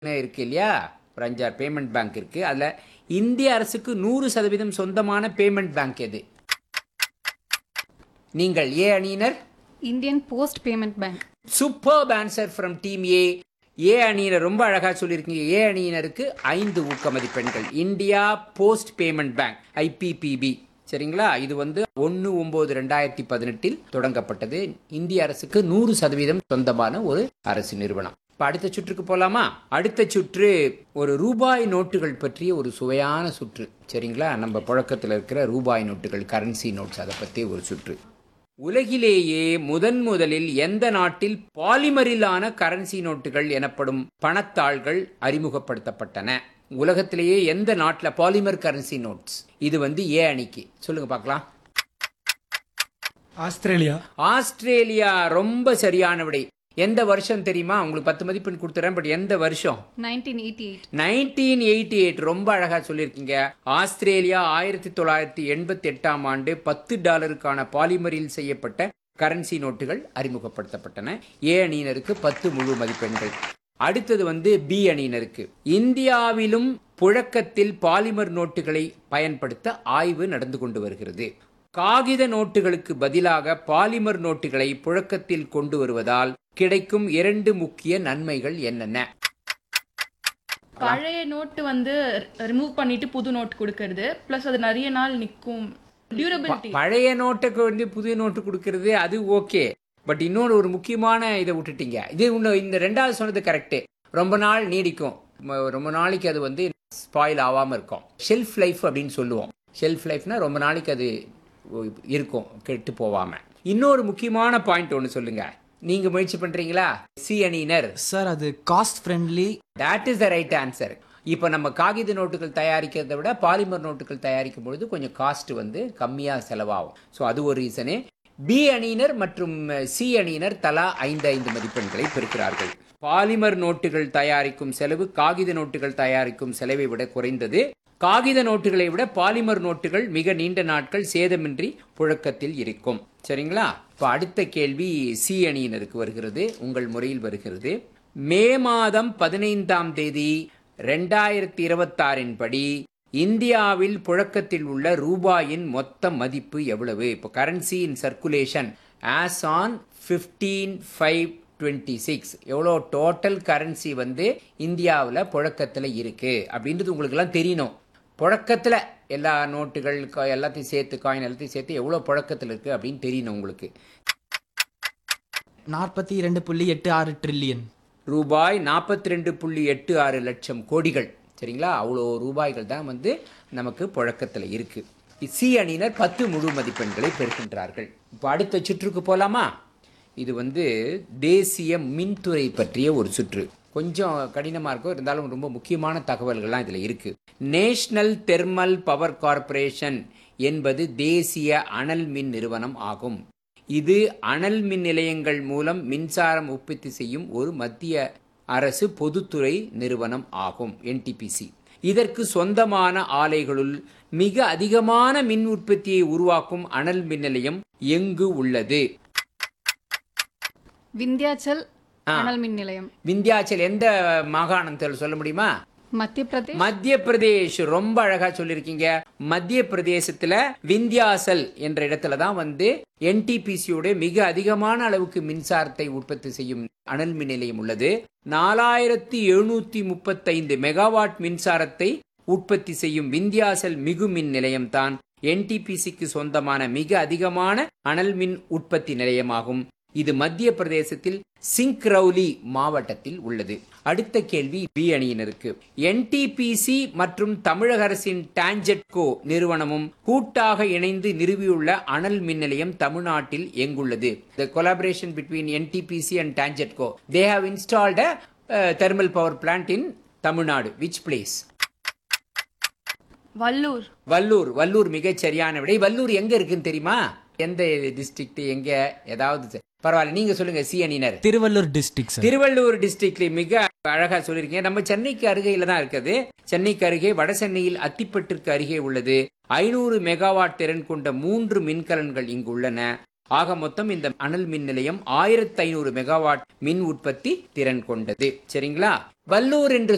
இருக்கு இல்லையா ஒரு அஞ்சாறு பேமெண்ட் பேங்க் இருக்கு அதுல இந்திய அரசுக்கு நூறு சதவீதம் சொந்தமான பேமெண்ட் பேங்க் எது நீங்கள் ஏ அணியினர் Indian post payment bank super answer from team A A அணியினர் ரொம்ப அழகா சொல்லியிருக்கீங்க ஏ அணியினருக்கு ஐந்து ஊக்க மதிப்பெண்கள் India post payment bank IPPB சரிங்களா இது வந்து ஒன்று ஒன்பது ரெண்டாயிரத்தி பதினெட்டில் தொடங்கப்பட்டது இந்திய அரசுக்கு நூறு சதவீதம் சொந்தமான ஒரு அரசு நிறுவனம் இப்போ அடுத்த சுற்றுக்கு போலாமா அடுத்த சுற்று ஒரு ரூபாய் நோட்டுகள் பற்றிய ஒரு சுவையான சுற்று சரிங்களா நம்ம புழக்கத்தில் இருக்கிற ரூபாய் நோட்டுகள் கரன்சி நோட்ஸ் அதை பற்றி ஒரு சுற்று உலகிலேயே முதன் முதலில் எந்த நாட்டில் பாலிமரிலான கரன்சி நோட்டுகள் எனப்படும் பணத்தாள்கள் அறிமுகப்படுத்தப்பட்டன உலகத்திலேயே எந்த நாட்டில் பாலிமர் கரன்சி நோட்ஸ் இது வந்து ஏ அணிக்கு சொல்லுங்க பார்க்கலாம் ஆஸ்திரேலியா ஆஸ்திரேலியா ரொம்ப சரியான விடை எந்த வருஷம் தெரியுமா உங்களுக்கு பத்து மதிப்பெண் கொடுத்துறேன் பட் எந்த வருஷம் nineteen eighty eight nineteen eighty eight ரொம்ப அழகா சொல்லியிருக்கீங்க ஆஸ்திரேலியா ஆயிரத்தி தொள்ளாயிரத்தி எண்பத்தி எட்டாம் ஆண்டு பத்து டாலருக்கான பாலிமரில் செய்யப்பட்ட கரன்சி நோட்டுகள் அறிமுகப்படுத்தப்பட்டன ஏ அணியினருக்கு பத்து முழு மதிப்பெண்கள் அடுத்தது வந்து பி அணியினருக்கு இந்தியாவிலும் புழக்கத்தில் பாலிமர் நோட்டுகளை பயன்படுத்த ஆய்வு நடந்து கொண்டு வருகிறது காகித நோட்டுகளுக்கு பதிலாக பாலிமர் நோட்டுகளை புழக்கத்தில் கொண்டு வருவதால் கிடைக்கும் இரண்டு முக்கிய நன்மைகள் என்னென்ன பழைய நோட்டு வந்து ரிமூவ் பண்ணிட்டு புது நோட் கொடுக்கறது ப்ளஸ் அது நிறைய நாள் நிற்கும் டியூரபிலிட்டி பழைய நோட்டுக்கு வந்து புதிய நோட்டு கொடுக்கறது அது ஓகே பட் இன்னொரு ஒரு முக்கியமான இதை விட்டுட்டீங்க இது இன்னும் இந்த ரெண்டாவது சொன்னது கரெக்டு ரொம்ப நாள் நீடிக்கும் ம- ரொம்ப நாளைக்கு அது வந்து ஸ்பாயில் ஆகாமல் இருக்கும் ஷெல்ஃப் லைஃப் அப்படின்னு சொல்லுவோம் ஷெல்ஃப் லைஃப்னா ரொம்ப நாளைக்கு அது இருக்கும் கெட்டு போகாமல் இன்னொரு முக்கியமான பாயிண்ட் ஒன்று சொல்லுங்க நீங்க முயற்சி பண்றீங்களா சி அணியினர் சார் அது cost friendly that is the right answer இப்போ நம்ம காகித நோட்டுகள் தயாரிக்கிறதை விட பாலிமர் நோட்டுகள் தயாரிக்கும் பொழுது கொஞ்சம் காஸ்ட் வந்து கம்மியாக செலவாகும் ஸோ அது ஒரு ரீசனு பி அணியினர் மற்றும் சி அணியினர் தலா ஐந்து ஐந்து மதிப்பெண்களை பெறுகிறார்கள் பாலிமர் நோட்டுகள் தயாரிக்கும் செலவு காகித நோட்டுகள் தயாரிக்கும் செலவை விட குறைந்தது காகித நோட்டுகளை விட பாலிமர் நோட்டுகள் மிக நீண்ட நாட்கள் சேதமின்றி புழக்கத்தில் இருக்கும் சரிங்களா இப்போ அடுத்த கேள்வி சி அணியினருக்கு வருகிறது உங்கள் முறையில் வருகிறது மே மாதம் பதினைந்தாம் தேதி ரெண்டாயிரத்தி இருபத்தாறின் படி இந்தியாவில் புழக்கத்தில் உள்ள ரூபாயின் மொத்த மதிப்பு எவ்வளவு இப்போ currency in circulation as on fifteen five twenty six எவ்வளோ டோட்டல் கரன்சி வந்து இந்தியாவில் புழக்கத்தில் இருக்கு அப்படின்றது உங்களுக்கெல்லாம் தெரியணும் புழக்கத்தில் எல்லா நோட்டுகள் கா- எல்லாத்தையும் சேர்த்து காயின் எல்லாத்தையும் சேர்த்து எவ்வளோ புழக்கத்தில் இருக்குது அப்படின்னு தெரியணும் உங்களுக்கு நாற்பத்தி இரண்டு புள்ளி எட்டு ஆறு ட்ரில்லியன் ரூபாய் நாற்பத்தி ரெண்டு புள்ளி எட்டு ஆறு லட்சம் கோடிகள் சரிங்களா அவ்வளோ ரூபாய்கள் தான் வந்து நமக்கு புழக்கத்தில் இருக்கு சி அணியினர் பத்து முழு மதிப்பெண்களை பெறுகின்றார்கள் இப்போ அடுத்த சுற்றுக்கு போலாமா இது வந்து தேசிய மின்துறை பற்றிய ஒரு சுற்று கொஞ்சம் கடினமாக இருக்கும் இருந்தாலும் ரொம்ப முக்கியமான தகவல்கள்லாம் இதில் இருக்கு நேஷனல் தெர்மல் பவர் கார்ப்பரேஷன் என்பது தேசிய அனல் மின் நிறுவனம் ஆகும் இது அனல் மின் நிலையங்கள் மூலம் மின்சாரம் உற்பத்தி செய்யும் ஒரு மத்திய அரசு பொதுத்துறை நிறுவனம் ஆகும் என்டிபிசி இதற்கு சொந்தமான ஆலைகளுள் மிக அதிகமான மின் உற்பத்தியை உருவாக்கும் அனல் மின் நிலையம் எங்கு உள்ளது விந்தியாச்சல் ஆ. அனல் மின் நிலையம் விந்தியாச்சல் எந்த மாகாணத்தில் சொல்ல முடியுமா மத்திய பிரதேஷ் மத்திய பிரதேஷ் ரொம்ப அழகா சொல்லிருக்கீங்க மத்திய பிரதேசத்துல விந்தியாசல் என்ற இடத்துல தான் வந்து என்டிபிசியோட மிக அதிகமான அளவுக்கு மின்சாரத்தை உற்பத்தி செய்யும் அனல் மின் நிலையம் உள்ளது நாலாயிரத்தி எழுநூத்தி முப்பத்தைந்து மெகாவாட் மின்சாரத்தை உற்பத்தி செய்யும் விந்தியாசல் மிகு மின் நிலையம்தான் என்டிபிசிக்கு சொந்தமான மிக அதிகமான அனல் மின் உற்பத்தி நிலையமாகும் இது மத்திய பிரதேசத்தில் சிங்க்ரௌலி மாவட்டத்தில் உள்ளது அடுத்த கேள்வி பி அணியினருக்கு என்டிபிசி மற்றும் தமிழக அரசின் டான்ஜெட்கோ நிறுவனமும் கூட்டாக இணைந்து நிறுவியுள்ள அனல் மின் நிலையம் தமிழ்நாட்டில் எங்குள்ளது the collaboration between NTPC and TANGEDCO they have installed thermal power plant in Tamil Nadu which place Vallur Vallur Vallur மிகச் சரியான விடை வல்லூர் எங்க இருக்குன்னு தெரியுமா எந்த டிஸ்ட்ரிக்ட் எங்க ஏதாவது ச- பரவாயில்ல நீங்க சொல்லுங்க சி அணியினர் திருவள்ளூர் டிஸ்ட்ரிக்ட் சார் திருவள்ளூர் டிஸ்ட்ரிக்ட்ல மிக அழகா சொல்லிருக்கீங்க நம்ம சென்னைக்கு அருகையில தான் இருக்குது சென்னைக்கு அருகே வட சென்னையில் அத்திப்பட்டிற்கு அருகே உள்ளது ஐநூறு மெகாவாட் திறன் கொண்ட மூன்று மின்கலன்கள் இங்கு உள்ளன ஆக மொத்தம் இந்த அனல் மின் நிலையம் ஆயிரத்தி ஐநூறு மெகாவாட் மின் உற்பத்தி திறன் கொண்டது சரிங்களா வல்லூர் என்று